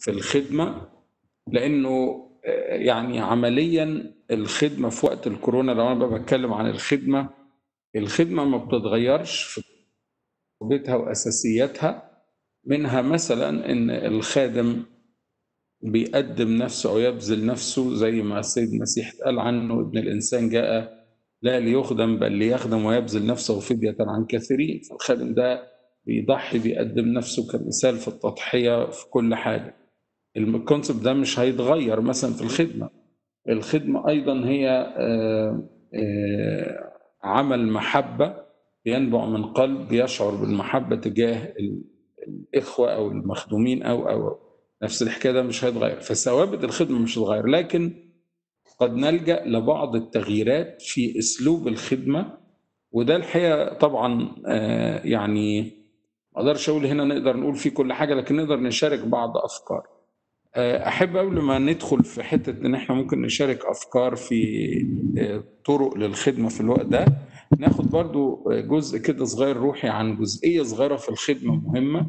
في الخدمة لأنه آه، يعني عمليا الخدمة في وقت الكورونا لو أنا بقى بتكلم عن الخدمة الخدمة ما بتتغيرش في بيتها وأساسياتها منها مثلا إن الخادم بيقدم نفسه أو يبذل نفسه زي ما السيد المسيح قال عنه ابن الإنسان جاء لا ليخدم بل ليخدم ويبذل نفسه فدية عن كثيرين فالخادم ده بيضحي بيقدم نفسه كمثال في التضحية في كل حاجة الكونسبت ده مش هيتغير مثلا في الخدمة الخدمة أيضا هي آه، آه، عمل محبة ينبع من قلب يشعر بالمحبة تجاه ال- الإخوة أو المخدومين أو أو نفس الحكاية ده مش هيتغير فثوابت الخدمة مش هتتغير لكن قد نلجأ لبعض التغييرات في أسلوب الخدمة وده الحقيقة طبعا آه، يعني ما اقدرش اقول هنا نقدر نقول فيه كل حاجة لكن نقدر نشارك بعض أفكار آه، أحب قبل ما ندخل في حتة إن إحنا ممكن نشارك أفكار في آه، طرق للخدمة في الوقت ده ناخد برضو آه، جزء كده صغير روحي عن جزئية صغيرة في الخدمة مهمة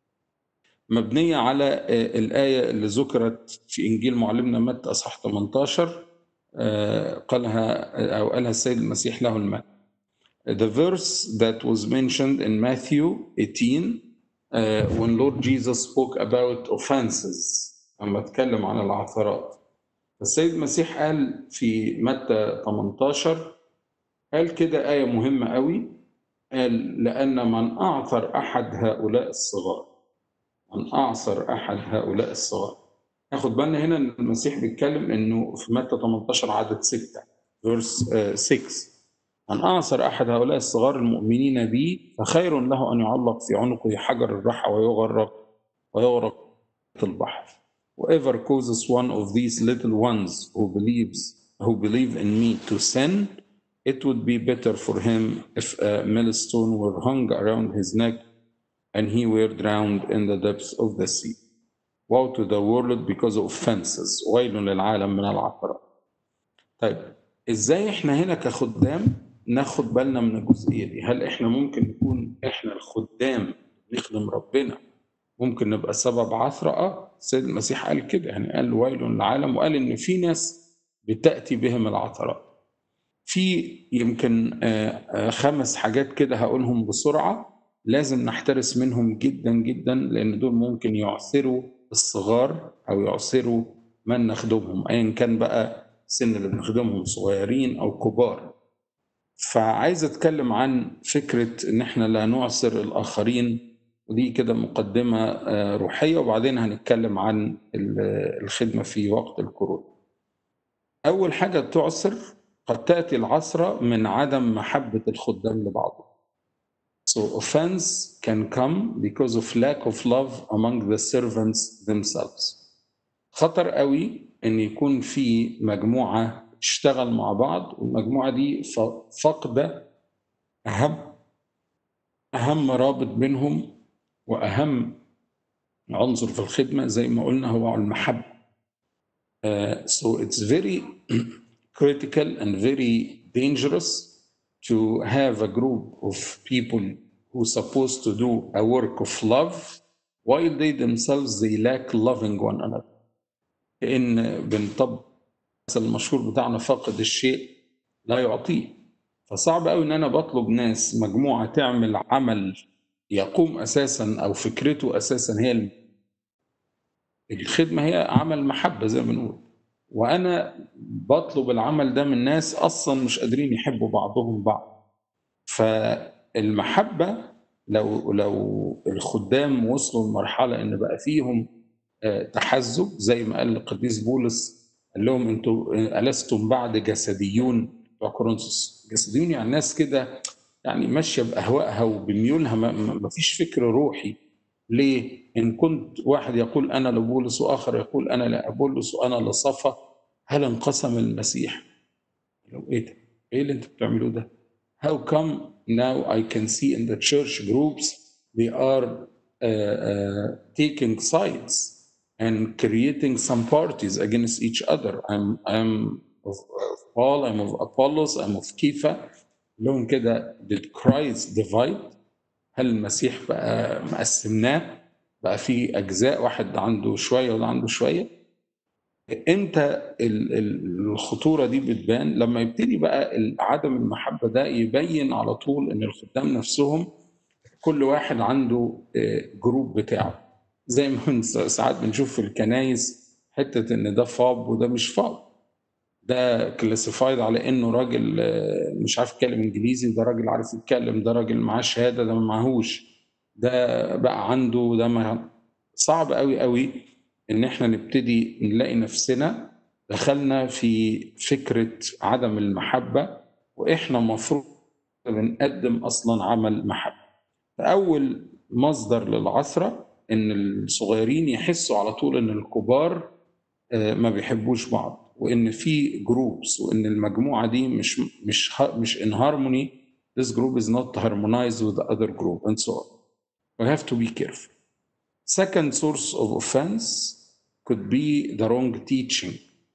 مبنية على آه، الآية اللي ذكرت في إنجيل معلمنا متى أصحاح 18 آه، قالها أو قالها السيد المسيح له المجد The verse that was mentioned in Matthew 18 uh, when Lord Jesus spoke about offenses لما اتكلم عن العثرات السيد المسيح قال في متى 18 قال كده آية مهمة قوي قال لأن من أعثر أحد هؤلاء الصغار من أعثر أحد هؤلاء الصغار ناخد بالنا هنا إن المسيح بيتكلم إنه في متى 18 عدد 6 verse uh, 6 من أعثر أحد هؤلاء الصغار المؤمنين بي فخير له أن يعلق في عنقه حجر الرحى ويغرق ويغرق في البحر. Whoever causes one of these little ones who believes who believe in me to sin, it would be better for him if a millstone were hung around his neck and he were drowned in the depths of the sea. Woe to the world because of offenses. ويل للعالم من العثرات. طيب ازاي احنا هنا كخدام ناخد بالنا من الجزئيه دي هل احنا ممكن نكون احنا الخدام نخدم ربنا ممكن نبقى سبب عثرة اه السيد المسيح قال كده يعني قال ويل للعالم وقال ان في ناس بتاتي بهم العثرات في يمكن آه، آه، خمس حاجات كده هقولهم بسرعه لازم نحترس منهم جدا جدا لان دول ممكن يعثروا الصغار او يعثروا من نخدمهم ايا كان بقى سن اللي بنخدمهم صغيرين او كبار فعايز اتكلم عن فكره ان احنا لا نعثر الاخرين ودي كده مقدمه آه، روحيه وبعدين هنتكلم عن ال- الخدمه في وقت الكورونا. اول حاجه تعثر قد تاتي العثره من عدم محبه الخدام لبعضهم. So offense can come because of lack of love among the servants themselves. خطر قوي ان يكون في مجموعه تشتغل مع بعض والمجموعه دي ف- فاقده اهم اهم رابط بينهم واهم عنصر في الخدمه زي ما قلنا هو المحبه. Uh, so it's very critical and very dangerous to have a group of people who are supposed to do a work of love while they themselves they lack loving one another. لان بنطبق المثل المشهور بتاعنا فاقد الشيء لا يعطيه فصعب قوي ان انا بطلب ناس مجموعه تعمل عمل يقوم اساسا او فكرته اساسا هي الم- الخدمه هي عمل محبه زي ما بنقول وانا بطلب العمل ده من ناس اصلا مش قادرين يحبوا بعضهم بعض فالمحبه لو لو الخدام وصلوا لمرحله ان بقى فيهم آه، تحزب زي ما قال القديس بولس قال لهم انتوا آه، ألستم بعد جسديون بتوع كورنثوس جسديون يعني ناس كده يعني ماشيه باهوائها وبميولها ما- ما ما فيش فكر روحي ليه؟ ان كنت واحد يقول انا لبولس واخر يقول انا لابولس وانا لصفا هل انقسم المسيح؟ لو ايه ده؟ ايه اللي انتوا بتعملوه ده؟ How come now I can see in the church groups they are uh, uh, taking sides and creating some parties against each other. I'm I'm of, of Paul, I'm of Apollos, I'm of Kepha. لهم كده did Christ divide؟ هل المسيح بقى مقسمناه؟ بقى في اجزاء واحد عنده شويه وده عنده شويه امتى ال- ال- الخطوره دي بتبان لما يبتدي بقى ال- عدم المحبه ده يبين على طول ان الخدام نفسهم كل واحد عنده آه، جروب بتاعه زي ما بن- ساعات بنشوف في الكنايس حته ان ده فاب وده مش فاب ده كلاسيفايد على انه راجل آه، مش عارف يتكلم انجليزي ده راجل عارف يتكلم ده راجل معاه شهاده ده ما معهوش ده بقى عنده ده ما صعب قوي قوي ان احنا نبتدي نلاقي نفسنا دخلنا في فكره عدم المحبه واحنا المفروض بنقدم اصلا عمل محبه فاول مصدر للعثره ان الصغيرين يحسوا على طول ان الكبار آه، ما بيحبوش بعض وان في جروبس وان المجموعه دي مش مش ه- مش in harmony this group is not harmonized with the other group and so on we have to be careful second source of offense could be the wrong teaching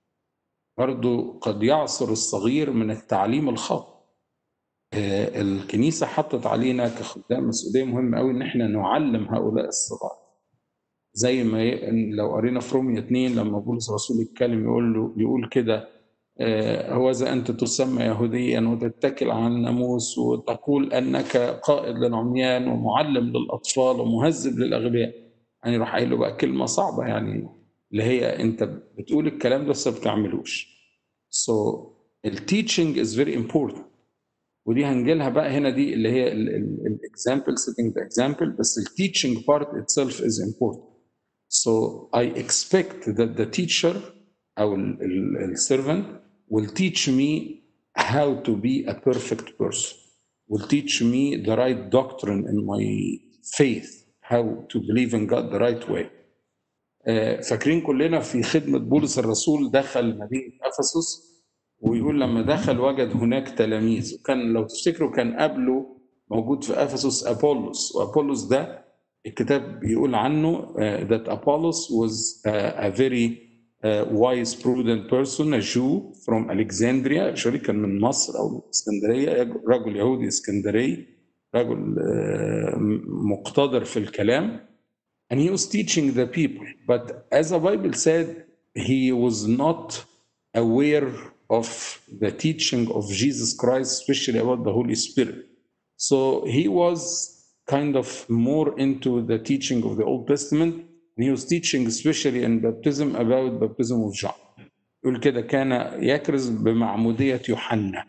برضو قد يعصر الصغير من التعليم الخاطئ آه، الكنيسة حطت علينا كخدام مسؤولية مهمة قوي ان احنا نعلم هؤلاء الصغار زي ما ي... لو قرينا في رومية 2 لما بولس الرسول يتكلم يقول له يقول كده آه، هو إذا أنت تسمى يهوديا وتتكل على الناموس وتقول أنك قائد للعميان ومعلم للأطفال ومهذب للأغبياء يعني راح قايل له بقى كلمة صعبة يعني اللي هي أنت بتقول الكلام ده بس ما بتعملوش so التيتشنج is very important ودي هنجيلها بقى هنا دي اللي هي الاكزامبل setting the example بس التيتشنج part itself is important So I expect that the teacher أو ال- ال- ال servant will teach me how to be a perfect person, will teach me the right doctrine in my faith, how to believe in God the right way. آه، فاكرين كلنا في خدمة بولس الرسول دخل مدينة أفسس ويقول لما دخل وجد هناك تلاميذ وكان لو تفتكروا كان قبله موجود في أفسس أبولس وأبولس ده الكتاب بيقول عنه uh, that Apollos was uh, a very uh, wise prudent person a Jew from Alexandria actually كان من مصر أو من اسكندرية رجل يهودي اسكندري رجل uh, مقتدر في الكلام and he was teaching the people but as the Bible said he was not aware of the teaching of Jesus Christ especially about the Holy Spirit so he was kind of more into the teaching of the Old Testament. And he was teaching, especially in baptism, about baptism of John. يقول كده كان يكرز بمعمودية يوحنا.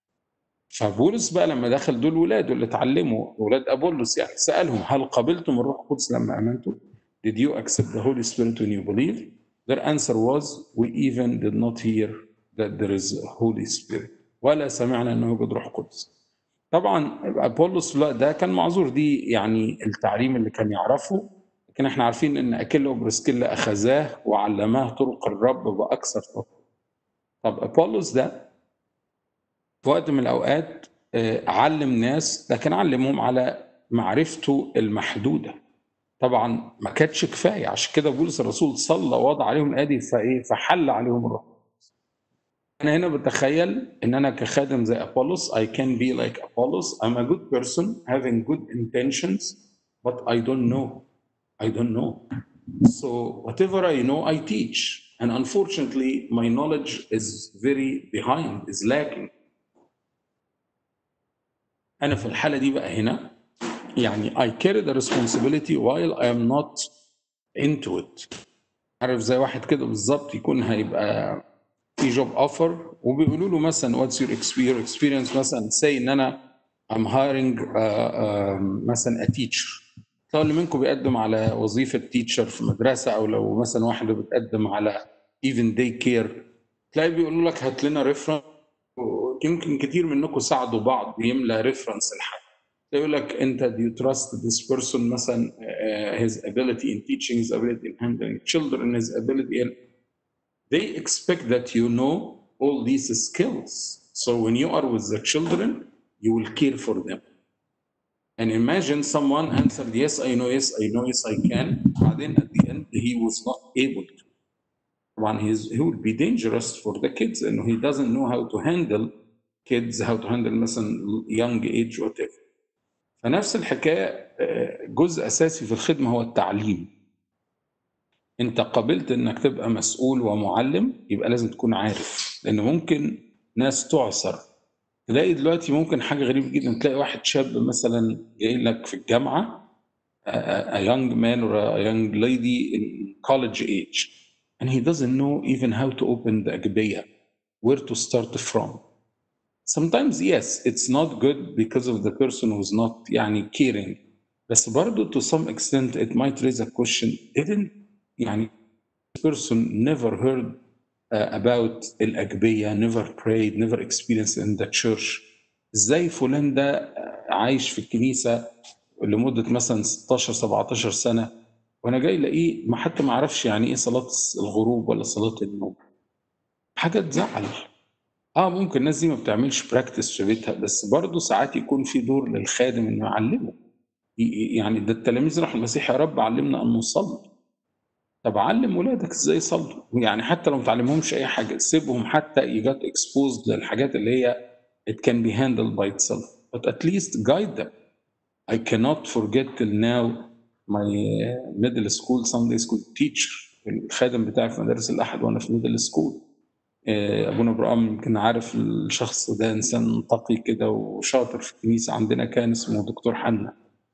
فبولس بقى لما دخل دول ولاده اللي اتعلموا ولاد أبولس يعني سألهم هل قبلتم الروح القدس لما آمنتم؟ Did you accept the Holy Spirit when you believe? Their answer was we even did not hear that there is a Holy Spirit. ولا سمعنا أنه يوجد روح قدس. طبعا ابولس لا ده كان معذور دي يعني التعليم اللي كان يعرفه لكن احنا عارفين ان اكيلا وبرسكيلا اخذاه وعلماه طرق الرب باكثر طرق طب ابولس ده في وقت من الاوقات آه، علم ناس لكن علمهم على معرفته المحدوده طبعا ما كانتش كفايه عشان كده بولس الرسول صلى ووضع عليهم الايدي فايه فحل عليهم الروح انا هنا بتخيل ان انا كخادم زي ابولس I can be like Apollos I'm a good person having good intentions but I don't know I don't know so whatever I know I teach and unfortunately my knowledge is very behind is lacking انا في الحاله دي بقى هنا يعني I carry the responsibility while I am not into it عارف زي واحد كده بالظبط يكون هيبقى في جوب اوفر وبيقولوا له مثلا واتس يور اكسبيرينس مثلا سي ان انا ام هايرنج مثلا ا تيتشر لو اللي منكم بيقدم على وظيفه تيتشر في مدرسه او لو مثلا واحد بتقدم على ايفن داي كير تلاقي بيقولوا لك هات لنا ريفرنس يمكن كتير منكم ساعدوا بعض يملى ريفرنس لحد يقول لك انت do you trust this person مثلا uh, his ability in teaching his ability in handling children his ability in they expect that you know all these skills. So when you are with the children, you will care for them. And imagine someone answered, Yes, I know, yes, I know, yes, I can. But then at the end, he was not able to. One, he's, he would be dangerous for the kids, and he doesn't know how to handle kids, how to handle مثلا young age, whatever. فنفس الحكاية آه، جزء أساسي في الخدمة هو التعليم أنت قبلت إنك تبقى مسؤول ومعلم يبقى لازم تكون عارف لأن ممكن ناس تعثر تلاقي دلوقتي ممكن حاجة غريبة جدا تلاقي واحد شاب مثلا جاي لك في الجامعة a a young man or a young lady in college age and he doesn't know even how to open the agbeya where to start from sometimes yes it's not good because of the person who's not يعني caring بس برضه to some extent it might raise a question didn't يعني person never heard uh, about الأجبية never prayed never experienced in the church ازاي فلان ده عايش في الكنيسة لمدة مثلا 16 17 سنة وانا جاي الاقيه ما حتى ما اعرفش يعني ايه صلاة الغروب ولا صلاة النوم حاجة تزعل اه ممكن الناس دي ما بتعملش براكتس في بيتها بس برضه ساعات يكون في دور للخادم انه يعلمه ي- يعني ده التلاميذ راحوا المسيح يا رب علمنا ان نصلي طب علم ولادك ازاي يصلوا يعني حتى لو ما تعلمهمش اي حاجه سيبهم حتى يجات اكسبوزد للحاجات اللي هي it can be handled by itself but at least guide them I cannot forget till now my uh, middle school Sunday school teacher الخادم بتاعي في مدارس الأحد وأنا في middle school آه، أبونا إبراهيم يمكن عارف الشخص ده إنسان تقي كده وشاطر في الكنيسة عندنا كان اسمه دكتور حنا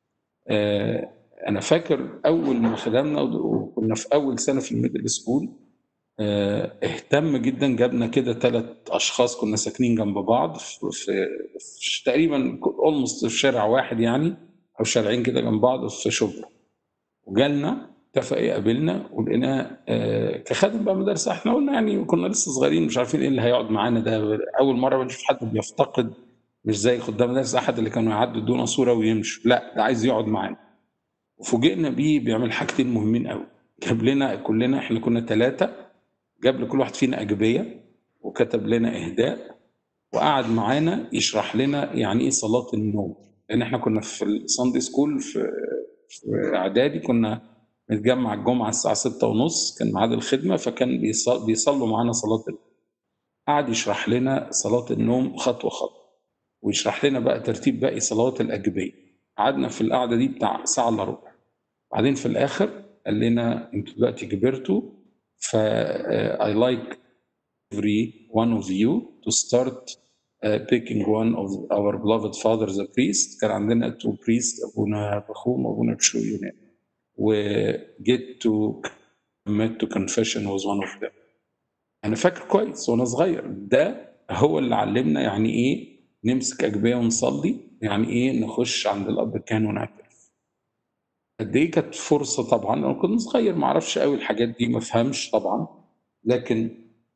آه، أنا فاكر أول ما خدمنا وكنا في أول سنة في الميدل سكول آه، اهتم جدا جابنا كده ثلاث اشخاص كنا ساكنين جنب بعض في, في, في تقريبا اولموست في شارع واحد يعني او شارعين كده جنب بعض في شبرا وجالنا اتفق يقابلنا ولقيناه آه، كخادم بقى مدرسه احنا قلنا يعني كنا لسه صغيرين مش عارفين ايه اللي هيقعد معانا ده اول مره بنشوف حد بيفتقد مش زي خدام مدارس احد اللي كانوا يعدوا يدونا صوره ويمشوا لا ده عايز يقعد معانا وفوجئنا بيه بيعمل حاجتين مهمين قوي جاب لنا كلنا احنا كنا ثلاثه جاب لكل واحد فينا أجبية وكتب لنا إهداء وقعد معانا يشرح لنا يعني إيه صلاة النوم لأن إحنا كنا في الساندي سكول في, في إعدادي كنا نتجمع الجمعة الساعة ستة ونص كان ميعاد الخدمة فكان بيص- بيصلوا معانا صلاة النوم قعد يشرح لنا صلاة النوم خطوة خطوة ويشرح لنا بقى ترتيب باقي صلوات الأجبية قعدنا في القعدة دي بتاع ساعة إلا ربع بعدين في الآخر قال لنا أنتوا دلوقتي كبرتوا ف uh, I like every one of you to start uh, picking one of our beloved fathers a priest كان عندنا two priests أبونا بخوم وأبونا بشو يونان و get to commit to confession was one of them أنا فاكر كويس وأنا صغير ده هو اللي علمنا يعني إيه نمسك أجبية ونصلي يعني إيه نخش عند الأب كان ونعترف قد ايه كانت فرصه طبعا انا كنت صغير ما اعرفش قوي الحاجات دي ما افهمش طبعا لكن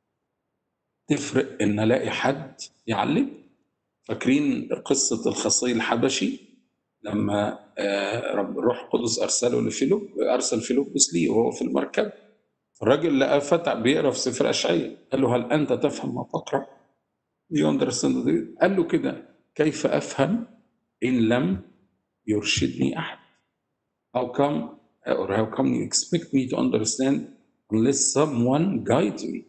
تفرق ان الاقي حد يعلم فاكرين قصه الخصي الحبشي لما آه، رب الروح القدس ارسله لفيلوب ارسل فيلبس ليه وهو في المركب الراجل لقى فتح بيقرا في سفر اشعياء قال له هل انت تفهم ما تقرا؟ You understand it? قال له كده كيف افهم ان لم يرشدني احد؟ How come or how come you expect me to understand unless someone guides me?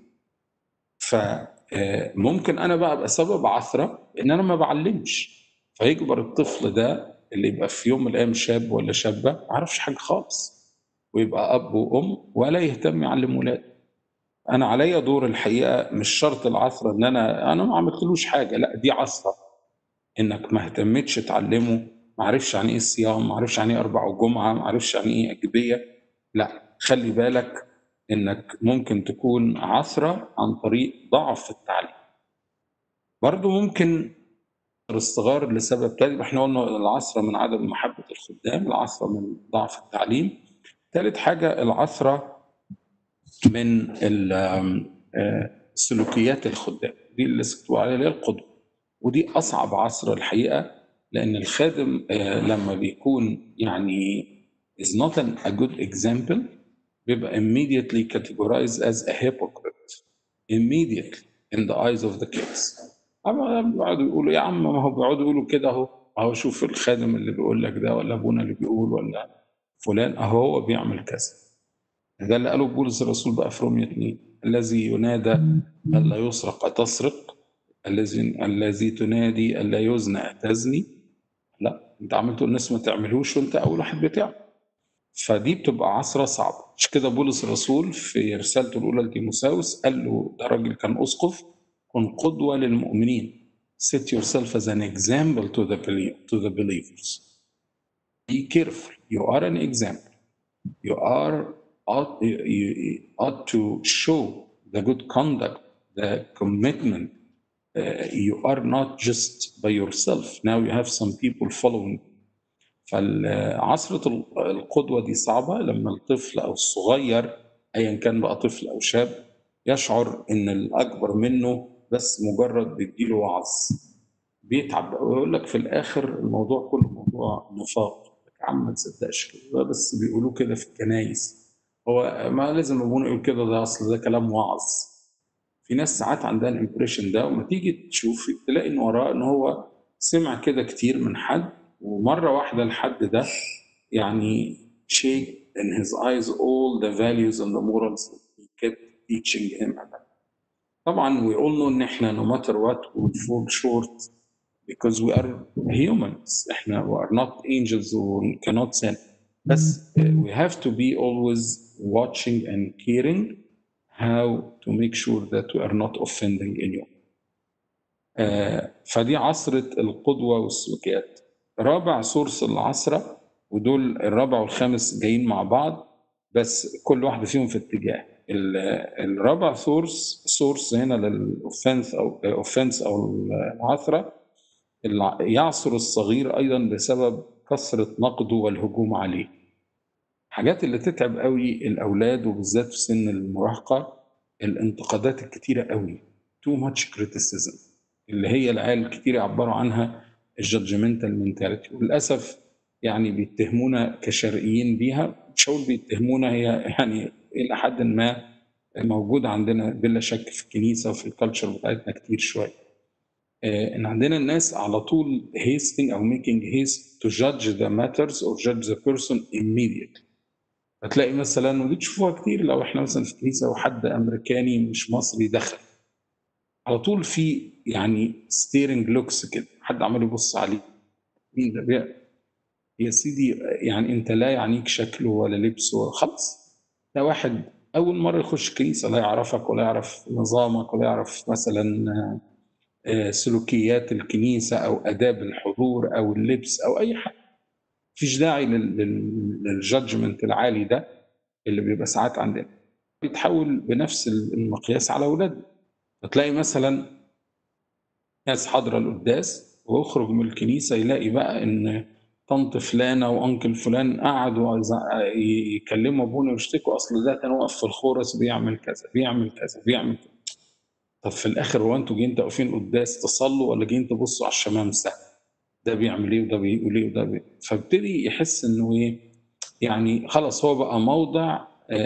فممكن انا بقى ابقى سبب عثره ان انا ما بعلمش فيكبر الطفل ده اللي يبقى في يوم من الايام شاب ولا شابه ما يعرفش حاجه خالص ويبقى اب وام ولا يهتم يعلم ولاده انا عليا دور الحقيقه مش شرط العثره ان انا انا ما عملتلوش حاجه لا دي عثره انك ما اهتمتش تعلمه ما عرفش يعني ايه الصيام ما عرفش يعني ايه اربع وجمعه ما عرفش يعني ايه اجبيه لا خلي بالك انك ممكن تكون عثره عن طريق ضعف في التعليم برضو ممكن الصغار لسبب تاني احنا قلنا العثره من عدم محبه الخدام العثره من ضعف التعليم ثالث حاجه العثره من ال- آه، سلوكيات الخدام دي اللي سكتوا عليها اللي هي القدوه ودي اصعب عصر الحقيقه لان الخادم آه، لما بيكون يعني is not an, a good example بيبقى immediately categorized as a hypocrite immediately in the eyes of the kids اما بيقعدوا يقولوا يا عم ما هو بيقعدوا يقولوا كده اهو اهو شوف الخادم اللي بيقول لك ده ولا ابونا اللي بيقول ولا فلان اهو هو بيعمل كذا ده اللي قاله بولس الرسول بقى في رومية 2 الذي ينادى ألا يسرق أتسرق الذي الذي تنادي ألا يزنى أتزني لا انت عملته الناس ما تعملوش وانت اول واحد بتعمل فدي بتبقى عصرة صعبة مش كده بولس الرسول في رسالته الأولى لتيموساوس قال له ده راجل كان أسقف كن قدوة للمؤمنين set yourself as an example to the, to the believers be careful you are an example you are ought, you ought to show the good conduct the commitment uh, you are not just by yourself now you have some people following فعصرة القدوة دي صعبة لما الطفل أو الصغير أيا كان بقى طفل أو شاب يشعر إن الأكبر منه بس مجرد بيديله وعظ بيتعب ويقول لك في الآخر الموضوع كله موضوع نفاق يا عم ما تصدقش كده بس بيقولوه كده في الكنايس هو ما لازم ابونا يقول كده ده اصل ده كلام وعظ في ناس ساعات عندها الامبريشن ده وما تيجي تشوف تلاقي ان وراه ان هو سمع كده كتير من حد ومره واحده الحد ده يعني shake in his eyes all the values and the morals that he kept teaching him about. طبعا we all know ان احنا no matter what we will fall short because we are humans احنا we are not angels who cannot sin بس we have to be always watching and caring how to make sure that we are not offending anyone. آه فدي عصرة القدوة والسلوكيات. رابع سورس العصرة ودول الرابع والخامس جايين مع بعض بس كل واحدة فيهم في اتجاه. الرابع سورس سورس هنا للاوفنس او اوفنس او العثرة يعصر الصغير ايضا بسبب كثرة نقده والهجوم عليه. الحاجات اللي تتعب قوي الاولاد وبالذات في سن المراهقه الانتقادات الكتيره قوي تو ماتش كريتيسيزم اللي هي العيال كتير يعبروا عنها الجادجمنتال منتاليتي وللاسف يعني بيتهمونا كشرقيين بيها مش هقول بيتهمونا هي يعني الى حد ما موجوده عندنا بلا شك في الكنيسه وفي الكالتشر بتاعتنا كتير شويه ان عندنا الناس على طول hasting او making haste to judge the matters or judge the person immediately هتلاقي مثلا ودي تشوفوها كتير لو احنا مثلا في كنيسه وحد امريكاني مش مصري دخل على طول في يعني ستيرنج لوكس كده حد عمال يبص عليه مين ده بيع يا سيدي يعني انت لا يعنيك شكله ولا لبسه خلاص ده واحد اول مره يخش كنيسه لا يعرفك ولا يعرف نظامك ولا يعرف مثلا سلوكيات الكنيسه او اداب الحضور او اللبس او اي حاجه مفيش داعي للجادجمنت العالي ده اللي بيبقى ساعات عندنا بيتحول بنفس المقياس على اولادنا فتلاقي مثلا ناس حاضره القداس ويخرج من الكنيسه يلاقي بقى ان طنط فلانه وانكل فلان قعدوا يكلموا ابونا ويشتكوا اصل ده كان واقف في الخورس بيعمل كذا بيعمل كذا بيعمل كذا طب في الاخر هو انتوا جايين واقفين قداس تصلوا ولا جايين تبصوا على الشمامسه ده بيعمل ايه وده بيقول ايه وده بي... فابتدي يحس انه ايه يعني خلاص هو بقى موضع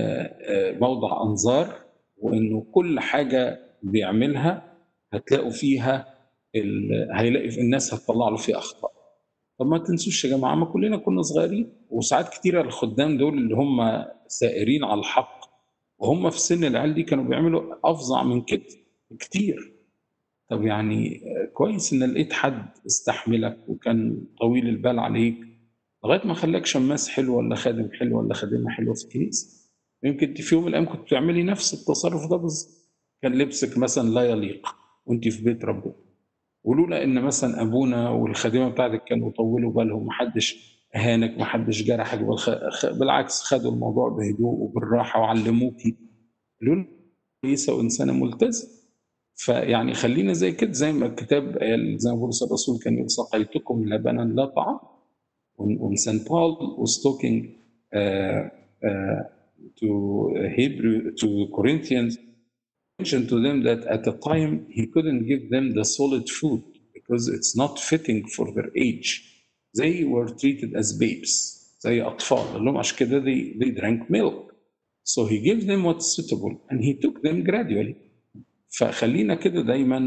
موضع انظار وانه كل حاجه بيعملها هتلاقوا فيها ال... هيلاقي في الناس هتطلع له فيها اخطاء طب ما تنسوش يا جماعه ما كلنا كنا صغيرين وساعات كتيره الخدام دول اللي هم سائرين على الحق وهم في سن العيال دي كانوا بيعملوا افظع من كده كتير طب يعني كويس ان لقيت حد استحملك وكان طويل البال عليك لغايه ما خلاك شماس حلو ولا خادم حلو ولا خادمه حلوه في الكنيسه يمكن انت في يوم من الايام كنت بتعملي نفس التصرف ده بالظبط كان لبسك مثلا لا يليق وانت في بيت ربنا ولولا ان مثلا ابونا والخادمه بتاعتك كانوا طولوا بالهم محدش اهانك محدش جرحك بالعكس خدوا الموضوع بهدوء وبالراحه وعلموكي لولا كويسه وانسانه ملتزم فيعني خلينا زي كده زي ما الكتاب قال زي ما بولس الرسول كان يقول سقيتكم لبنا لا طعام when St. Paul was talking uh, uh, to Hebrew to Corinthians mentioned to them that at the time he couldn't give them the solid food because it's not fitting for their age they were treated as babes زي أطفال قال لهم عشان كده they, they drank milk so he gave them what's suitable and he took them gradually فخلينا كده دايما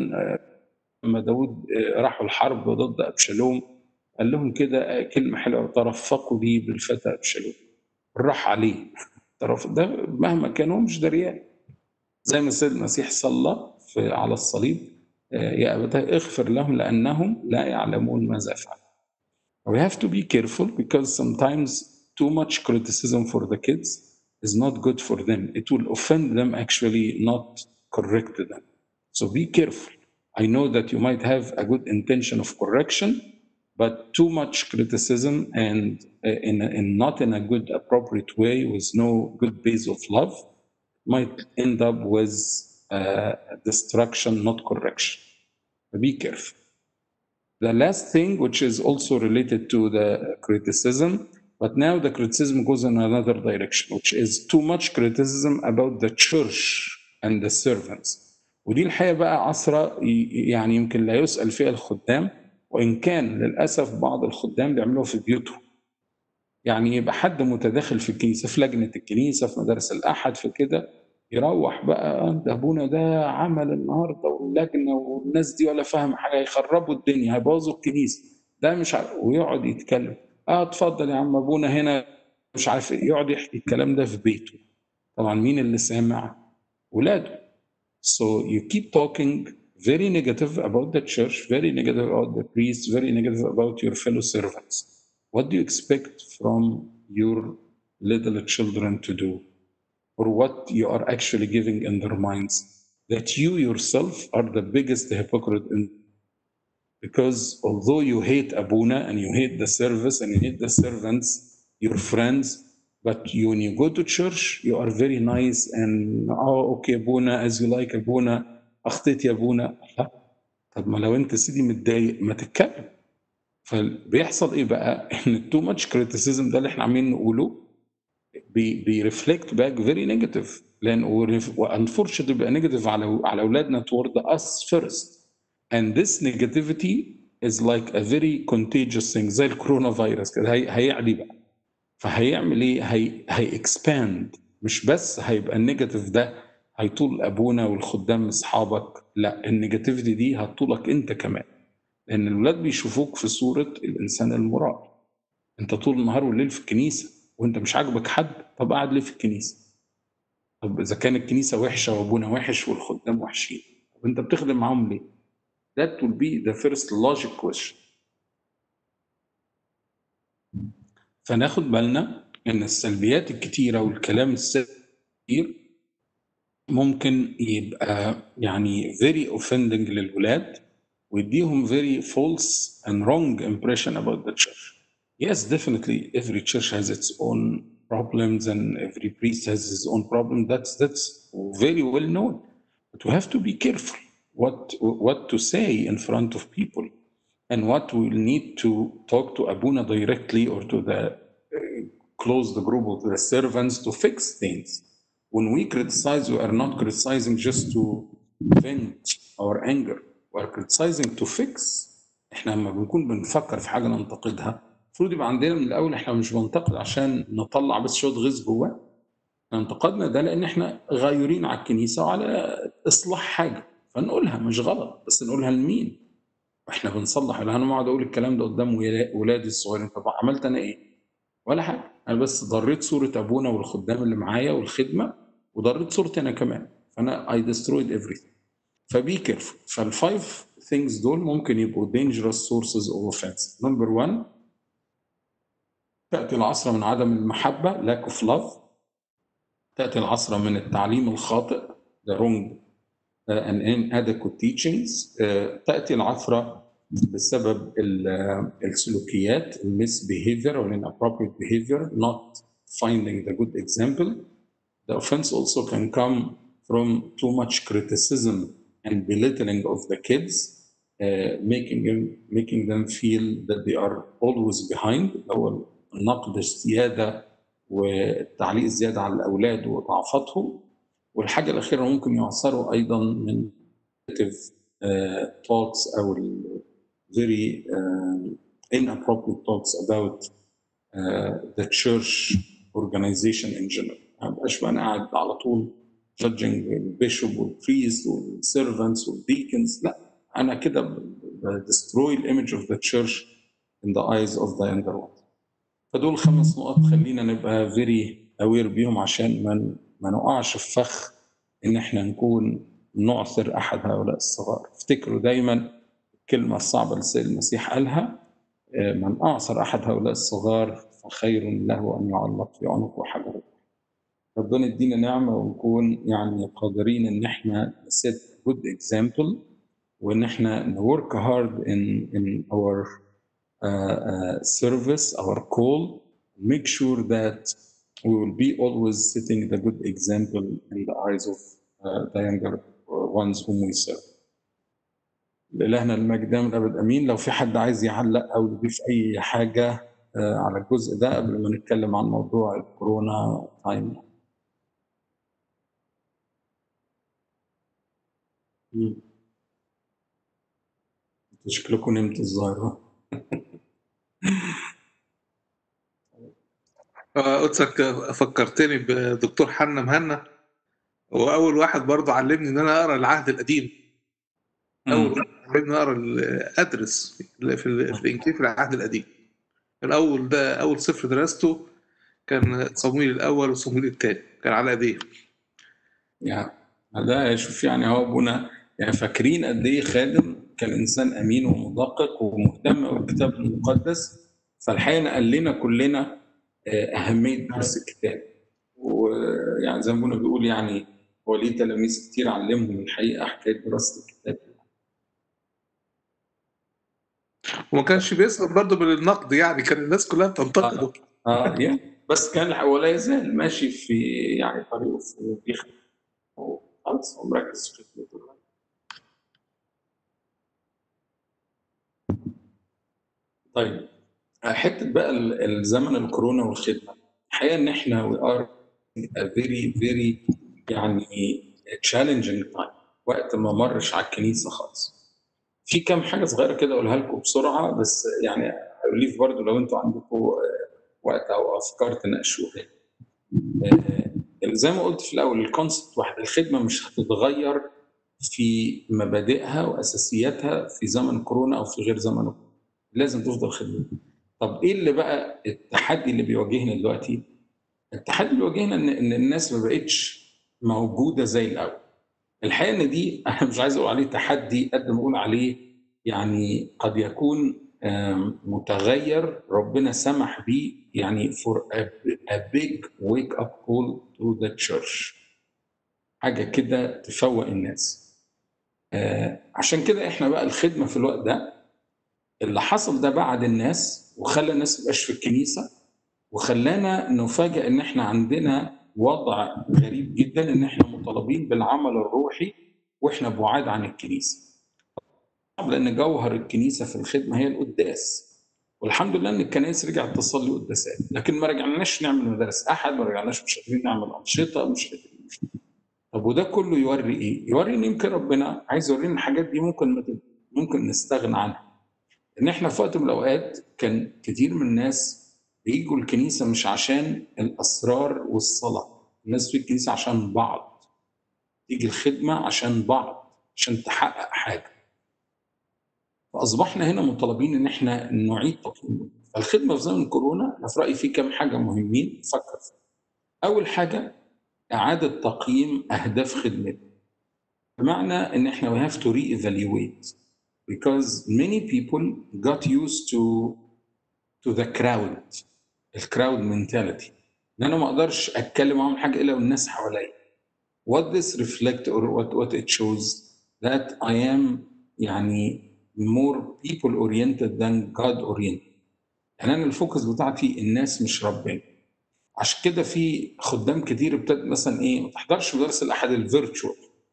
لما داود راحوا الحرب ضد ابشالوم قال لهم كده كلمه حلوه ترفقوا لي بالفتى ابشالوم راح عليه طرف ده مهما كان هو مش دريان زي ما السيد المسيح صلى في على الصليب يا ابتاه اغفر لهم لانهم لا يعلمون ماذا يفعل We have to be careful because sometimes too much criticism for the kids is not good for them. It will offend them, actually, not correct them. So be careful. I know that you might have a good intention of correction, but too much criticism and uh, in, in not in a good, appropriate way with no good base of love might end up with uh, destruction, not correction. Be careful. The last thing, which is also related to the criticism, but now the criticism goes in another direction, which is too much criticism about the church and the servants. ودي الحقيقة بقى عصرة يعني يمكن لا يسأل فيها الخدام وإن كان للأسف بعض الخدام بيعملوها في بيوتهم. يعني يبقى حد متداخل في الكنيسة في لجنة الكنيسة في مدارس الأحد في كده يروح بقى ده ابونا ده عمل النهارده واللجنه والناس دي ولا فاهم حاجه هيخربوا الدنيا هيبوظوا الكنيسه ده مش عارف ويقعد يتكلم اه اتفضل يا عم ابونا هنا مش عارف ايه يقعد يحكي الكلام ده في بيته طبعا مين اللي سامع؟ ولاده so you keep talking very negative about the church very negative about the priests very negative about your fellow servants what do you expect from your little children to do or what you are actually giving in their minds that you yourself are the biggest hypocrite in because although you hate abuna and you hate the service and you hate the servants your friends but you, when you go to church you are very nice and oh okay abuna as you like abuna اخطيت يا ابونا لا طب ما لو انت سيدي متضايق ما تتكلم فبيحصل ايه بقى ان التو ماتش كريتيسيزم ده اللي احنا عاملين نقوله بيرفلكت باك فيري نيجاتيف لان وانفورشنتلي بيبقى نيجاتيف على على اولادنا toward us first and this negativity is like a very contagious thing زي الكورونا فيروس كده هي هيعلي بقى فهيعمل ايه؟ هي هي اكسباند مش بس هيبقى النيجاتيف ده هيطول ابونا والخدام اصحابك لا النيجاتيفيتي دي هتطولك انت كمان لان الولاد بيشوفوك في صوره الانسان المرائي انت طول النهار والليل في الكنيسه وانت مش عاجبك حد طب قاعد ليه في الكنيسه؟ طب اذا كان الكنيسه وحشه وابونا وحش والخدام وحشين طب انت بتخدم معاهم ليه؟ That will be the first logic question. فناخد بالنا ان السلبيات الكتيره والكلام السلبي الكتير ممكن يبقى يعني very offending للولاد ويديهم very false and wrong impression about the church. Yes, definitely every church has its own problems and every priest has his own problem. That's that's very well known. But we have to be careful what what to say in front of people and what we need to talk to Abuna directly or to the uh, close the group of the servants to fix things. When we criticize, we are not criticizing just to vent our anger. We are criticizing to fix. احنا لما بنكون بنفكر في حاجه ننتقدها المفروض يبقى عندنا من الاول احنا مش بننتقد عشان نطلع بس شويه غيظ جواه انتقدنا ده لان احنا غايرين على الكنيسه وعلى اصلاح حاجه فنقولها مش غلط بس نقولها لمين؟ واحنا بنصلح انا ما اقعد اقول الكلام ده قدام ولادي الصغيرين طب عملت انا ايه؟ ولا حاجه انا بس ضريت صوره ابونا والخدام اللي معايا والخدمه وضريت صورتي انا كمان فانا اي destroyed everything فبي كيرفول فالفايف things دول ممكن يبقوا dangerous sources of offense نمبر 1 تأتي العصر من عدم المحبة lack of love تأتي العصر من التعليم الخاطئ the wrong uh, and inadequate teachings uh, تأتي العثرة بسبب السلوكيات misbehavior or inappropriate behavior not finding the good example the offense also can come from too much criticism and belittling of the kids uh, making them making them feel that they are always behind هو النقد الزياده والتعليق الزياده على الاولاد وضعفاتهم والحاجه الاخيره ممكن يعصروا ايضا من talks او very uh, inappropriate talks about uh, the church organization in general ما بقاش بقى انا قاعد على طول judging البيشوب والبريست والسيرفنتس والديكنز لا انا كده destroy the image of the church in the eyes of the younger ones فدول خمس نقط خلينا نبقى very aware بيهم عشان ما ما نقعش في فخ ان احنا نكون نعثر احد هؤلاء الصغار افتكروا دايما الكلمه الصعبه اللي السيد المسيح قالها آه، من أعصر أحد هؤلاء الصغار فخير له أن يعلق في عنقه حجر ربنا يدينا نعمة ونكون يعني قادرين إن إحنا set good example وإن إحنا work hard in in our uh, uh, service, our call, make sure that we will be always setting the good example in the eyes of uh, the younger ones whom we serve. لإلهنا المجد دائما الأبد أمين لو في حد عايز يعلق أو يضيف أي حاجة آه، على الجزء ده قبل ما نتكلم عن موضوع الكورونا تايم مم. انتوا شكلكم نمتوا الظاهر آه، قدسك فكرتني بدكتور حنا مهنا هو اول واحد برضه علمني ان انا اقرا العهد القديم اول واحد علمني اقرا ال- ادرس في ال- في ال- في الانجيل في العهد القديم الاول ده اول سفر درسته كان صمويل الاول وصمويل الثاني كان على ايديه يعني ده شوف يعني هو ابونا يعني فاكرين قد ايه خادم كان انسان امين ومدقق ومهتم بالكتاب المقدس فالحقيقه نقل لنا كلنا آه، اهميه درس الكتاب ويعني زي ما ابونا بيقول يعني هو ليه تلاميذ كتير علمهم الحقيقه حكايه دراسه الكتاب وما كانش بيسقط برضه بالنقد يعني كان الناس كلها بتنتقده اه يعني بس كان هو لا يزال ماشي في يعني طريقه في بيخدم خلاص هو مركز في خدمته طيب حته بقى ال- الزمن الكورونا والخدمه الحقيقه ان احنا وي ار فيري فيري يعني تشالنجينج تايم وقت ما مرش على الكنيسه خالص في كام حاجه صغيره كده اقولها لكم بسرعه بس يعني ريليف برضو لو انتوا عندكم آه، وقت او افكار تناقشوها آه، زي ما قلت في الاول الكونسبت واحد الخدمه مش هتتغير في مبادئها واساسياتها في زمن كورونا او في غير زمن كورونا لازم تفضل خدمه طب ايه اللي بقى التحدي اللي بيواجهنا دلوقتي التحدي اللي بيواجهنا ان ان الناس ما بقتش موجوده زي الاول الحقيقه ان دي انا مش عايز اقول عليه تحدي قد ما اقول عليه يعني قد يكون آم، متغير ربنا سمح بيه يعني for a, a big wake up call to the church حاجه كده تفوق الناس آه، عشان كده احنا بقى الخدمه في الوقت ده اللي حصل ده بعد الناس وخلى الناس مبقاش في الكنيسه وخلانا نفاجئ ان احنا عندنا وضع غريب جدا ان احنا مطالبين بالعمل الروحي واحنا بعاد عن الكنيسه طبعا لان جوهر الكنيسه في الخدمه هي القداس والحمد لله ان الكنائس رجعت تصلي قداسات لكن ما رجعناش نعمل مدارس احد ما رجعناش مش قادرين نعمل انشطه مش قادرين مش طب وده كله يوري ايه؟ يوري ان يمكن ربنا عايز يورينا الحاجات دي ممكن ما تب- ممكن نستغنى عنها ان احنا في وقت من الاوقات كان كتير من الناس بيجوا الكنيسه مش عشان الاسرار والصلاه الناس في الكنيسه عشان بعض تيجي الخدمه عشان بعض عشان تحقق حاجه فاصبحنا هنا مطالبين ان احنا نعيد تقييم فالخدمه في زمن كورونا انا في رايي في كام حاجه مهمين نفكر فيها اول حاجه اعاده تقييم اهداف خدمتنا بمعنى ان احنا we have to re-evaluate because many people got used to to the crowd الكراود mentality ان انا ما اقدرش اتكلم عن حاجه الا والناس حواليا what this reflect or what what it shows that I am يعني more people oriented than God oriented يعني انا الفوكس بتاعتي الناس مش ربنا عشان كده في خدام كتير ابتدت مثلا ايه ما تحضرش مدرس الاحد الفيرتشوال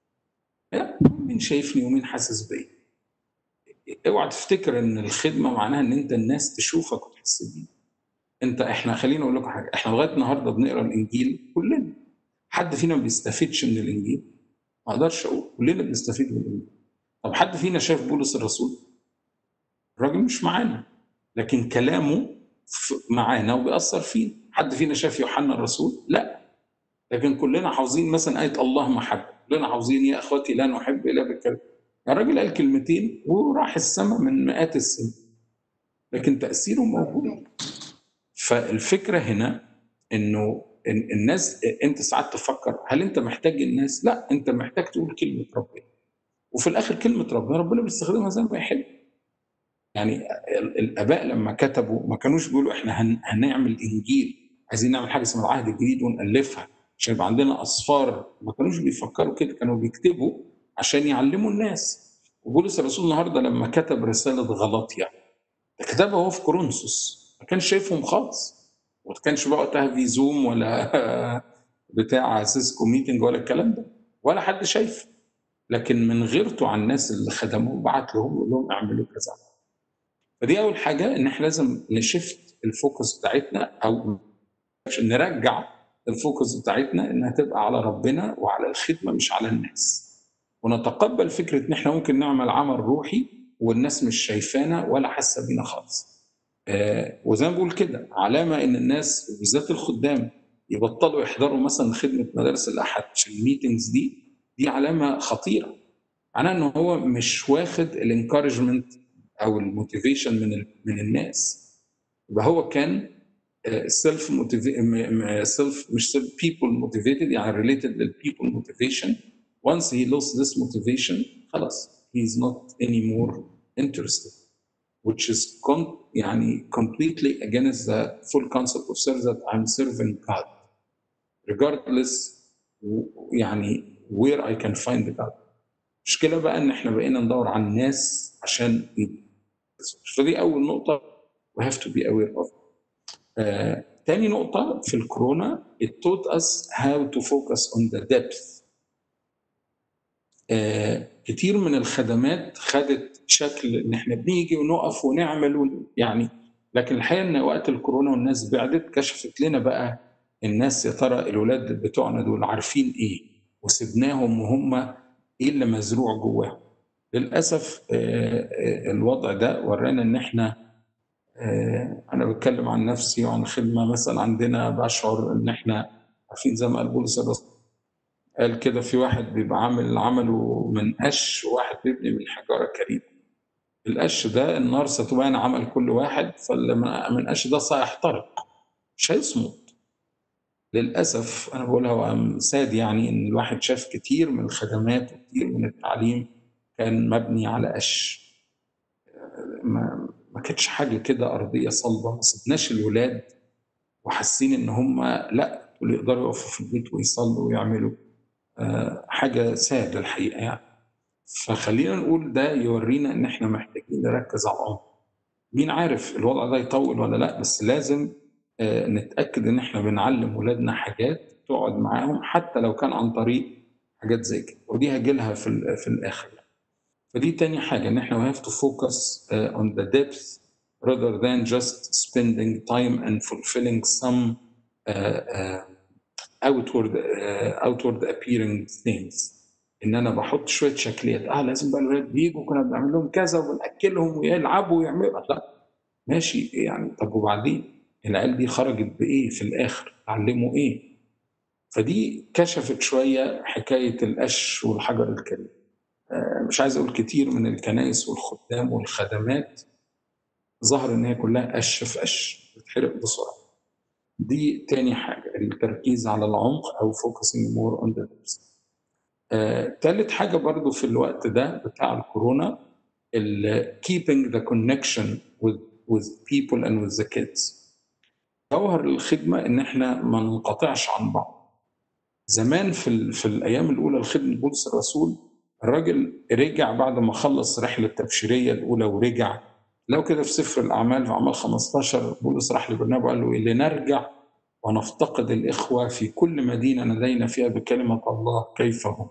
مين شايفني ومين حاسس بيا اوعى تفتكر ان الخدمه معناها ان انت الناس تشوفك وتحس بيك انت احنا خليني اقول لكم حاجه احنا لغايه النهارده بنقرا الانجيل كلنا حد فينا ما بيستفيدش من الانجيل ما اقدرش اقول كلنا بنستفيد من الانجيل طب حد فينا شاف بولس الرسول الراجل مش معانا لكن كلامه ف- معانا وبيأثر فينا حد فينا شاف يوحنا الرسول لا لكن كلنا حافظين مثلا آية الله محبة كلنا حافظين يا أخوتي لا نحب إلا بالكلام الراجل قال كلمتين وراح السماء من مئات السنين لكن تأثيره موجود فالفكرة هنا إنه إن الناس أنت ساعات تفكر هل أنت محتاج الناس؟ لا أنت محتاج تقول كلمة ربنا وفي الآخر كلمة ربنا ربنا بيستخدمها زي ما يحب يعني ال- الاباء لما كتبوا ما كانوش بيقولوا احنا هن- هنعمل انجيل عايزين نعمل حاجه اسمها العهد الجديد ونالفها عشان يبقى عندنا اصفار ما كانوش بيفكروا كده كانوا بيكتبوا عشان يعلموا الناس وبولس الرسول النهارده لما كتب رساله غلطيا كتبها هو في كورنثوس ما كانش شايفهم خالص وما كانش بقى وقتها في زوم ولا بتاع سيسكو ميتنج ولا الكلام ده ولا حد شايفه لكن من غيرته على الناس اللي خدموه بعت لهم يقول لهم اعملوا كذا فدي اول حاجه ان احنا لازم نشفت الفوكس بتاعتنا او نرجع الفوكس بتاعتنا انها تبقى على ربنا وعلى الخدمه مش على الناس ونتقبل فكره ان احنا ممكن نعمل عمل روحي والناس مش شايفانا ولا حاسه بينا خالص آه وزي ما بقول كده علامه ان الناس بالذات الخدام يبطلوا يحضروا مثلا خدمه مدارس الاحد عشان الميتنجز دي دي علامه خطيره معناها ان هو مش واخد الانكارجمنت او الموتيفيشن من ال- من الناس يبقى هو كان سيلف سيلف مش سيلف بيبل موتيفيتد يعني ريليتد للبيبل موتيفيشن once he lost this motivation خلاص he is not anymore interested which is com يعني completely against the full concept of service that I'm serving God regardless و- يعني where I can find God المشكلة بقى ان احنا بقينا ندور على الناس عشان يبقوا. فدي اول نقطة we have to be aware of آه، تاني نقطة في الكورونا it taught us how to focus on the depth آه، كتير من الخدمات خدت شكل ان احنا بنيجي ونقف ونعمل ون... يعني لكن الحقيقه ان وقت الكورونا والناس بعدت كشفت لنا بقى الناس يا ترى الولاد بتوعنا دول عارفين ايه وسبناهم وهم ايه اللي مزروع جواهم للاسف آه، آه، الوضع ده ورانا ان احنا آه، انا بتكلم عن نفسي وعن خدمه مثلا عندنا بشعر ان احنا عارفين زي ما قال بولس الرسول قال كده في واحد بيبقى عامل عمله من قش وواحد بيبني من حجاره كريمه القش ده النار ستبان عمل كل واحد فاللي من من قش ده سيحترق مش هيصمد للاسف انا بقولها وأم ساد يعني ان الواحد شاف كتير من الخدمات وكتير من التعليم كان مبني على قش ما, ما كانتش حاجه كده ارضيه صلبه ما سبناش الولاد وحاسين ان هم لا دول يقدروا يقفوا في البيت ويصلوا ويعملوا آه، حاجه ساد الحقيقه يعني فخلينا نقول ده يورينا ان احنا محتاجين نركز على العمق مين عارف الوضع ده يطول ولا لا بس لازم آه، نتاكد ان احنا بنعلم ولادنا حاجات تقعد معاهم حتى لو كان عن طريق حاجات زي كده ودي هجيلها في ال- في الاخر فدي تاني حاجه ان احنا we have to focus uh, on the depth rather than just spending time and fulfilling some uh, uh, outward uh, outward appearing things ان انا بحط شويه شكليات اه لازم بقى الولاد بيجوا كنا بنعمل لهم كذا وبناكلهم ويلعبوا ويعملوا لا ماشي يعني طب وبعدين العيال دي خرجت بايه في الاخر علموا ايه فدي كشفت شويه حكايه القش والحجر الكريم آه، مش عايز اقول كتير من الكنائس والخدام والخدمات ظهر ان هي كلها قش في قش بتحرق بسرعه دي تاني حاجه التركيز على العمق او focusing more on the depth آه، تالت حاجه برضو في الوقت ده بتاع الكورونا ال keeping the connection with with people and with the kids جوهر الخدمه ان احنا ما ننقطعش عن بعض زمان في ال... في الايام الاولى لخدمه بولس الرسول الراجل رجع بعد ما خلص رحله التبشيريه الاولى ورجع لو كده في سفر الاعمال في اعمال 15 بولس راح لبرنابا وقال له إيه؟ لنرجع ونفتقد الاخوه في كل مدينه نادينا فيها بكلمه الله كيف هم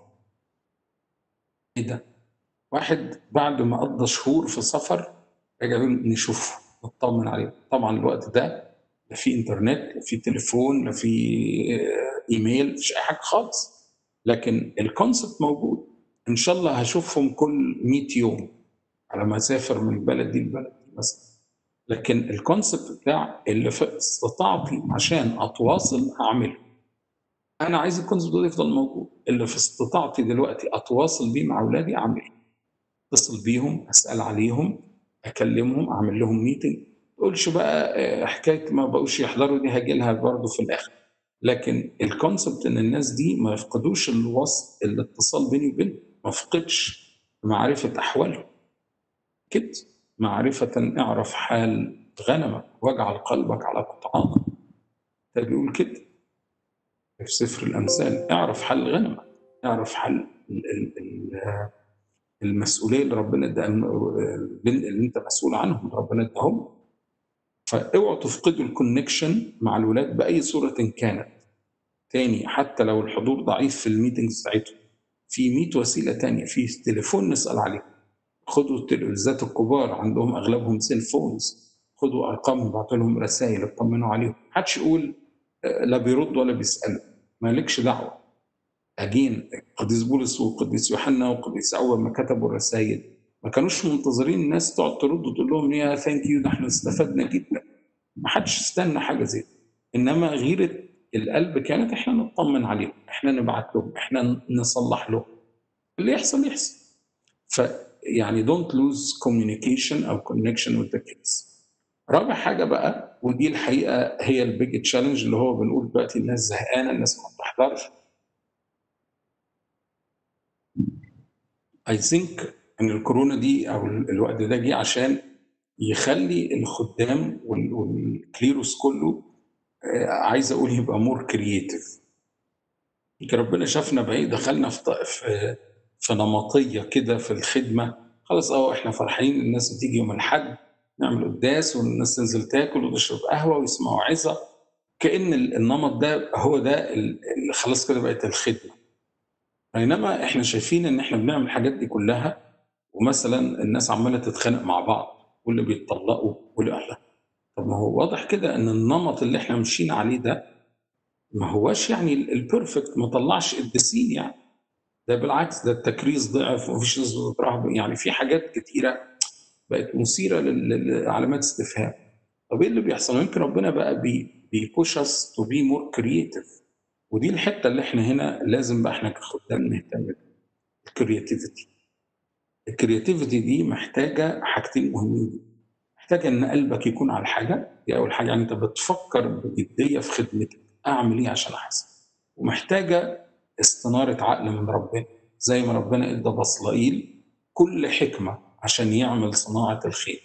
ايه ده واحد بعد ما قضى شهور في سفر رجع يقول نشوفه نطمن عليه طبعا الوقت ده لا في انترنت لا في تليفون لا في آه، ايميل مفيش اي حاجه خالص لكن الكونسبت موجود ان شاء الله هشوفهم كل 100 يوم على ما اسافر من البلد دي للبلد دي مثلا لكن الكونسبت بتاع اللي في استطاعتي عشان اتواصل هعمله انا عايز الكونسبت ده يفضل موجود اللي في استطاعتي دلوقتي اتواصل بيه مع اولادي اعمله اتصل بيهم اسال عليهم اكلمهم اعمل لهم ميتنج ما تقولش بقى آه، حكايه ما بقوش يحضروا دي هاجي لها برضه في الاخر لكن الكونسبت ان الناس دي ما يفقدوش الوصل الاتصال بيني وبينهم ما افقدش معرفه احوالهم كده معرفة اعرف حال غنمك واجعل قلبك على قطعانك ده بيقول كده في سفر الأمثال اعرف حال غنمك اعرف حال ال- ال- ال- المسؤولية اللي ربنا اداها اللي انت مسؤول عنهم ربنا اداهم فاوعوا تفقدوا الكونكشن مع الولاد بأي صورة كانت تاني حتى لو الحضور ضعيف في الميتنجز بتاعتهم في 100 وسيلة تانية في تليفون نسأل عليه خدوا التل- بالذات الكبار عندهم اغلبهم سيل فونز خدوا ارقامهم ابعتوا لهم رسائل اطمنوا عليهم محدش يقول آه، لا بيرد ولا بيسال مالكش دعوه اجين قديس بولس وقديس يوحنا وقديس اول ما كتبوا الرسائل ما كانوش منتظرين الناس تقعد ترد وتقول لهم يا ثانك يو ده احنا استفدنا جدا ما حدش استنى حاجه زي دي انما غيره القلب كانت احنا نطمن عليهم احنا نبعت لهم احنا نصلح لهم اللي يحصل يحصل ف يعني don't lose communication او connection with the kids. رابع حاجة بقى ودي الحقيقة هي البيج تشالنج اللي هو بنقول دلوقتي الناس زهقانة الناس ما بتحضرش. I think إن الكورونا دي أو ال- الوقت ده جه عشان يخلي الخدام وال- والكليروس كله آه، عايز أقول يبقى مور كرييتيف. يمكن ربنا شافنا بعيد دخلنا في ط- في في نمطيه كده في الخدمه خلاص اه احنا فرحانين الناس بتيجي يوم الاحد نعمل قداس والناس تنزل تاكل وتشرب قهوه ويسمعوا عظه كان ال- النمط ده هو ده ال- اللي خلاص كده بقت الخدمه بينما احنا شايفين ان احنا بنعمل الحاجات دي كلها ومثلا الناس عماله تتخانق مع بعض واللي بيتطلقوا واللي لا طب ما هو واضح كده ان النمط اللي احنا ماشيين عليه ده ما هوش يعني البيرفكت ما طلعش قديسين يعني ده بالعكس ده التكريس ضعف ومفيش ناس بتترهب يعني في حاجات كتيره بقت مثيره لل- لعلامات استفهام طب ايه اللي بيحصل؟ يمكن ربنا بقى بي بيبوش اس تو بي مور كرييتيف ودي الحته اللي احنا هنا لازم بقى احنا كخدام نهتم بيها الكرياتيفيتي الكرياتيفيتي دي محتاجه حاجتين مهمين جدا محتاجه ان قلبك يكون على الحاجه دي اول حاجه يعني انت بتفكر بجديه في خدمتك اعمل ايه عشان احسن ومحتاجه استناره عقل من ربنا زي ما ربنا ادى بصلائيل كل حكمه عشان يعمل صناعه الخير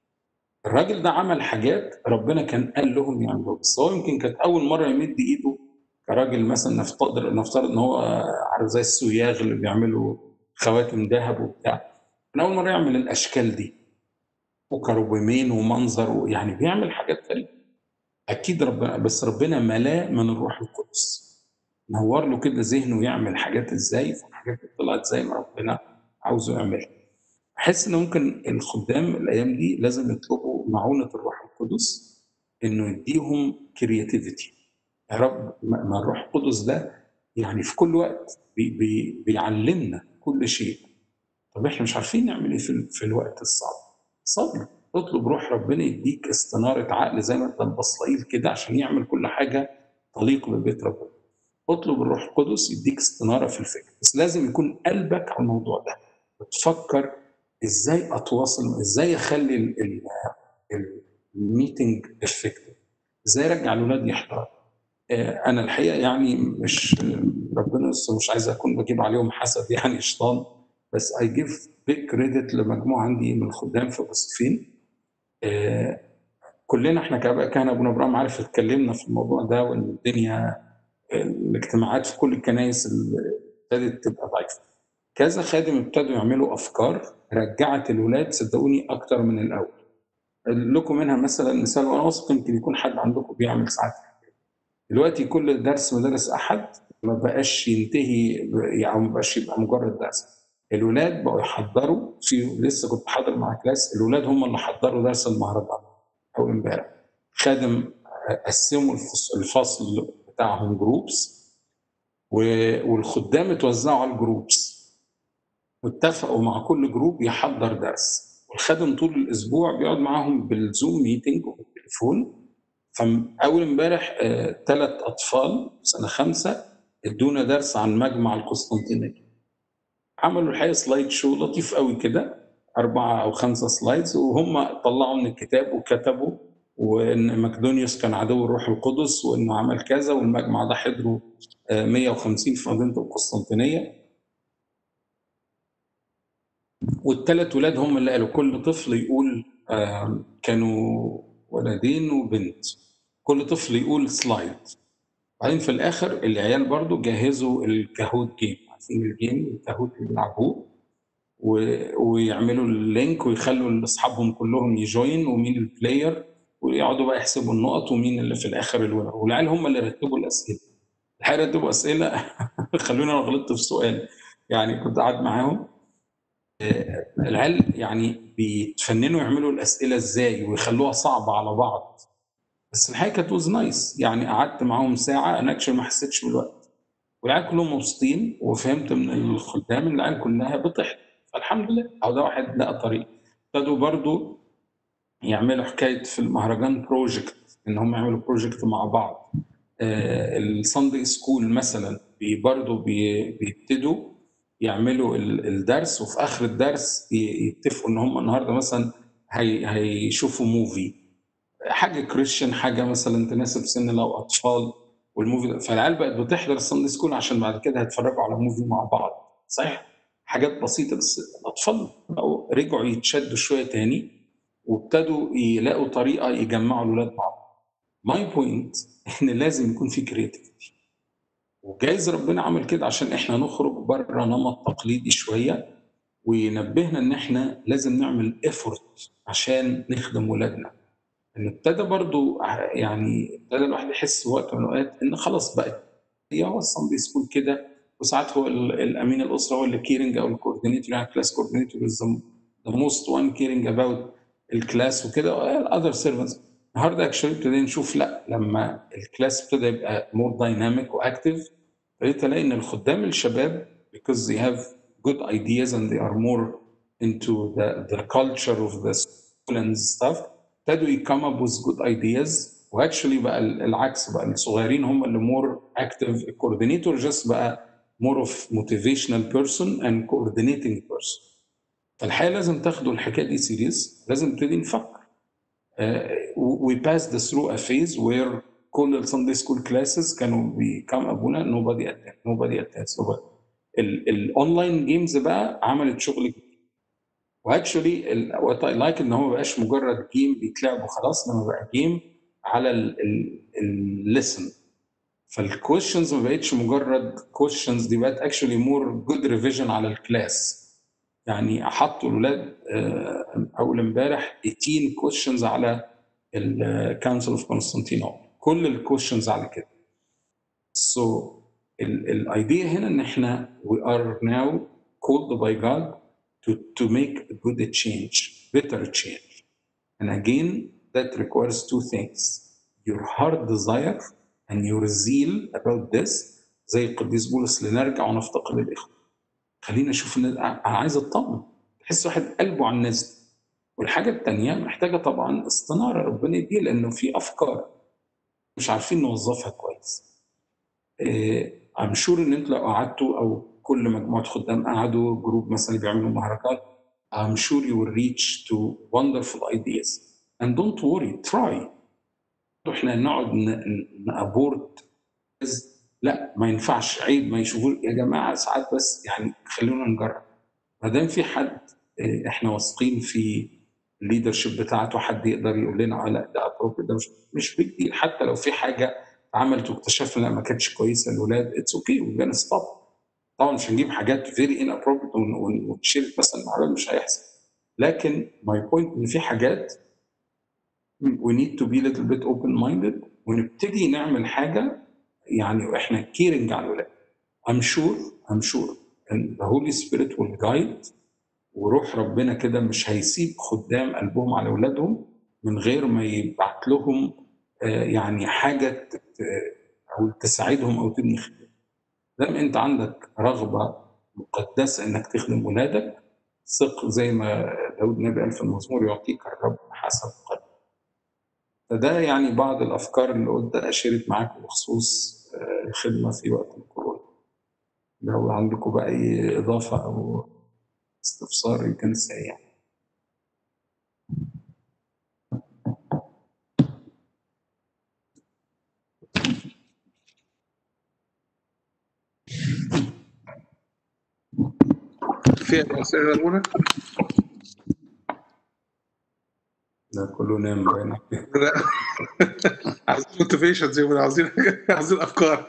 الراجل ده عمل حاجات ربنا كان قال لهم يعملوها بس هو يمكن كانت اول مره يمد ايده كراجل مثلا نفترض نفترض ان هو عارف زي السياغ اللي بيعملوا خواتم ذهب وبتاع كان اول مره يعمل الاشكال دي وكروبيمين ومنظر ويعني بيعمل حاجات غريبه اكيد ربنا بس ربنا ملاه من الروح القدس نور له كده ذهنه يعمل حاجات ازاي فالحاجات دي طلعت زي ما ربنا عاوزه يعملها احس ان ممكن الخدام الايام دي لازم يطلبوا معونه الروح القدس انه يديهم كرياتيفيتي يا رب ما ما الروح القدس ده يعني في كل وقت بي بي بيعلمنا كل شيء طب احنا مش عارفين نعمل ايه في, ال- في الوقت الصعب صلي اطلب روح ربنا يديك استنارة عقل زي ما ادى البصائيل كده عشان يعمل كل حاجة تليق ببيت ربنا اطلب الروح القدس يديك استنارة في الفكر بس لازم يكون قلبك على الموضوع ده بتفكر ازاي اتواصل ازاي اخلي ال- ال- ال- الميتنج افكتيف ازاي ارجع الاولاد يحضروا آه، انا الحقيقه يعني مش ربنا يستر مش عايز اكون بجيب عليهم حسد يعني شيطان بس اي جيف بيج كريدت لمجموعه عندي من الخدام في فلسطين آه، كلنا احنا كاباء كان ابونا ابراهيم عارف اتكلمنا في الموضوع ده وان الدنيا الاجتماعات في كل الكنائس اللي ابتدت تبقى ضعيفه كذا خادم ابتدوا يعملوا افكار رجعت الولاد صدقوني اكتر من الاول لكم منها مثلا مثال وانا واثق يمكن يكون حد عندكم بيعمل ساعات دلوقتي كل درس مدرس احد ما بقاش ينتهي يعني ما بقاش يبقى مجرد درس الولاد بقوا يحضروا في لسه كنت حاضر مع كلاس الولاد هم اللي حضروا درس المهرجان اول امبارح خادم قسموا الفص- الفصل بتاعهم جروبس والخدام اتوزعوا على الجروبس واتفقوا مع كل جروب يحضر درس والخادم طول الاسبوع بيقعد معاهم بالزوم ميتنج وبالتليفون فاول امبارح ثلاث اطفال سنه خمسه ادونا درس عن مجمع القسطنطينيه عملوا الحقيقه سلايد شو لطيف قوي كده اربعه او خمسه سلايدز وهم طلعوا من الكتاب وكتبوا وان مقدونيوس كان عدو الروح القدس وانه عمل كذا والمجمع ده حضره آه، 150 في مدينه القسطنطينيه والثلاث ولاد هم اللي قالوا كل طفل يقول آه، كانوا ولدين وبنت كل طفل يقول سلايد بعدين في الاخر العيال برضو جهزوا الكاهوت جيم عارفين الجيم الكاهوت اللي بيلعبوه و- ويعملوا اللينك ويخلوا اصحابهم كلهم يجوين ومين البلاير ويقعدوا بقى يحسبوا النقط ومين اللي في الاخر الولد والعيال هم اللي رتبوا الاسئله الحقيقه رتبوا اسئله خلوني انا غلطت في سؤال يعني كنت قاعد معاهم آه، العيال يعني بيتفننوا يعملوا الاسئله ازاي ويخلوها صعبه على بعض بس الحقيقه كانت واز نايس يعني قعدت معاهم ساعه انا اكشن ما حسيتش بالوقت والعيال كلهم مبسوطين وفهمت من الخدام ان العيال كلها بتحضر فالحمد لله او ده واحد لقى طريق ابتدوا برضو يعملوا حكايه في المهرجان بروجكت ان هم يعملوا بروجكت مع بعض الساندي سكول مثلا بي برضو بي بيبتدوا يعملوا ال- الدرس وفي اخر الدرس ي- يتفقوا ان هم النهارده مثلا هي هيشوفوا موفي حاجه كريستيان حاجه مثلا تناسب سن لو اطفال والموفي ده فالعيال بقت بتحضر الساندي سكول عشان بعد كده هيتفرجوا على موفي مع بعض صحيح حاجات بسيطه بس الاطفال بقوا رجعوا يتشدوا شويه تاني وابتدوا يلاقوا طريقه يجمعوا الاولاد مع بعض ماي بوينت ان لازم يكون في كرياتيفيتي وجايز ربنا عمل كده عشان احنا نخرج بره نمط تقليدي شويه وينبهنا ان احنا لازم نعمل ايفورت عشان نخدم ولادنا ان ابتدى برضو ع- يعني ابتدى الواحد يحس وقت من الاوقات ان خلاص بقت هي هو الساندي سكول كده وساعات هو ال- الامين الاسره هو اللي كيرنج او الكوردينيتور يعني كلاس كوردينيتور از ذا موست وان كيرنج اباوت الكلاس وكده الاذر سيرفنتس النهارده اكشولي ابتدينا نشوف لا لما الكلاس ابتدى يبقى مور دايناميك واكتف ابتديت الاقي ان الخدام الشباب because they have good ideas and they are more into the, the culture of the school and stuff ابتدوا ي come up with good ideas واكشولي بقى ال- العكس بقى الصغيرين هم اللي more active الكوردينيتور just بقى more of motivational person and coordinating person فالحقيقه لازم تاخدوا الحكايه دي سيريس لازم نبتدي نفكر we passed through a phase where كل الساندي سكول كلاسز كانوا بيكام ابونا nobody attend nobody attends nobody الاونلاين جيمز بقى عملت شغل كتير واكشولي وات اي لايك ان هو ما بقاش مجرد جيم بيتلعب وخلاص لما بقى جيم على الليسن فالكويشنز ما بقتش مجرد كويشنز دي بقت اكشولي مور جود ريفيجن على الكلاس يعني حطوا الاولاد آه، اول امبارح 18 كويشنز على الكونسل اوف كونستانتينوبل كل الكويشنز على كده سو الايديا هنا ان احنا we are now called by God to to make a good change better change and again that requires two things your heart desire and your zeal about this زي القديس بولس لنرجع ونفتقد الاخوه خلينا نشوف ان انا عايز اطمن تحس واحد قلبه على الناس دي والحاجه الثانيه محتاجه طبعا استناره ربنا يديه لانه في افكار مش عارفين نوظفها كويس ام شور ان انتوا لو قعدتوا او كل مجموعه خدام قعدوا جروب مثلا بيعملوا مهرجانات I'm sure you will reach to wonderful ideas and don't worry try احنا نقعد نابورت لا ما ينفعش عيب ما يشوفوا يا جماعه ساعات بس يعني خلونا نجرب ما دام في حد آه، احنا واثقين في الليدرشيب بتاعته حد يقدر يقول لنا اه لا ده appropriate ده مش مش بيج ديل حتى لو في حاجه عملت واكتشفنا لا ما كانتش كويسه للولاد اتس اوكي وي جانا ستوب طبعا مش هنجيب حاجات فيري ان ابروبريت ونشيل مثلا مع الولاد مش هيحصل لكن ماي بوينت ان في حاجات we need to be a little bit open minded ونبتدي نعمل حاجه يعني واحنا كيرنج على الولاد I'm sure I'm sure and the Holy Spirit will guide وروح ربنا كده مش هيسيب خدام قلبهم على اولادهم من غير ما يبعت لهم آه، يعني حاجه ت- ت- او تساعدهم او تبني خدمه دام انت عندك رغبه مقدسه انك تخدم ولادك ثق زي ما داود النبي قال في المزمور يعطيك الرب حسب قلبك فده يعني بعض الافكار اللي قلت اشارك معاكم بخصوص آه، الخدمه في وقت الكورونا لو عندكم بقى اي اضافه او استفسار يمكن سريع في في اسئله يا ابونا ده كله نام باين لا. عايزين موتيفيشن زي ما عاوزين عايزين افكار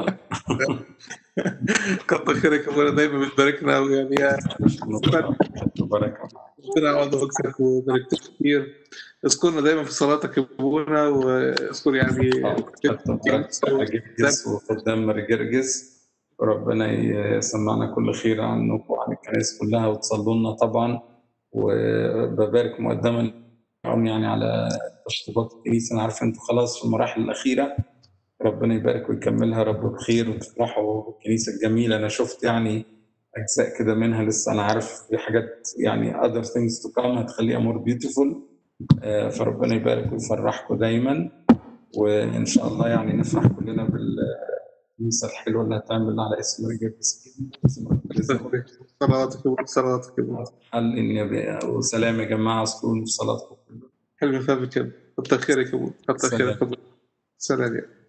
كتر خيرك يا ابونا دايما بتباركنا ويعني يا بركة ربنا يعوض وقتك وبارك كتير اذكرنا دايما في صلاتك يا ابونا واذكر يعني جرجس وخدام جرجس ربنا يسمعنا كل خير عنك وعن الكنائس كلها وتصلوا لنا طبعا وببارك مقدما يعني على تشطيبات الكنيسه انا عارف انتوا خلاص في المراحل الاخيره ربنا يبارك ويكملها رب بخير وتفرحوا بالكنيسه الجميله انا شفت يعني اجزاء كده منها لسه انا عارف في حاجات يعني other things to come هتخليها more beautiful آه، فربنا يبارك ويفرحكم دايما وان شاء الله يعني نفرح كلنا بالكنيسه الحلوه اللي هتعمل على اسم رجال صلواتك يا ابونا صلواتك يا ابونا حل إن وسلام يا جماعه اذكروني في صلاتكم حلو فهمك يا ابونا كتر خيرك يا ابونا كتر سلام. خيرك يا ابونا سلام يا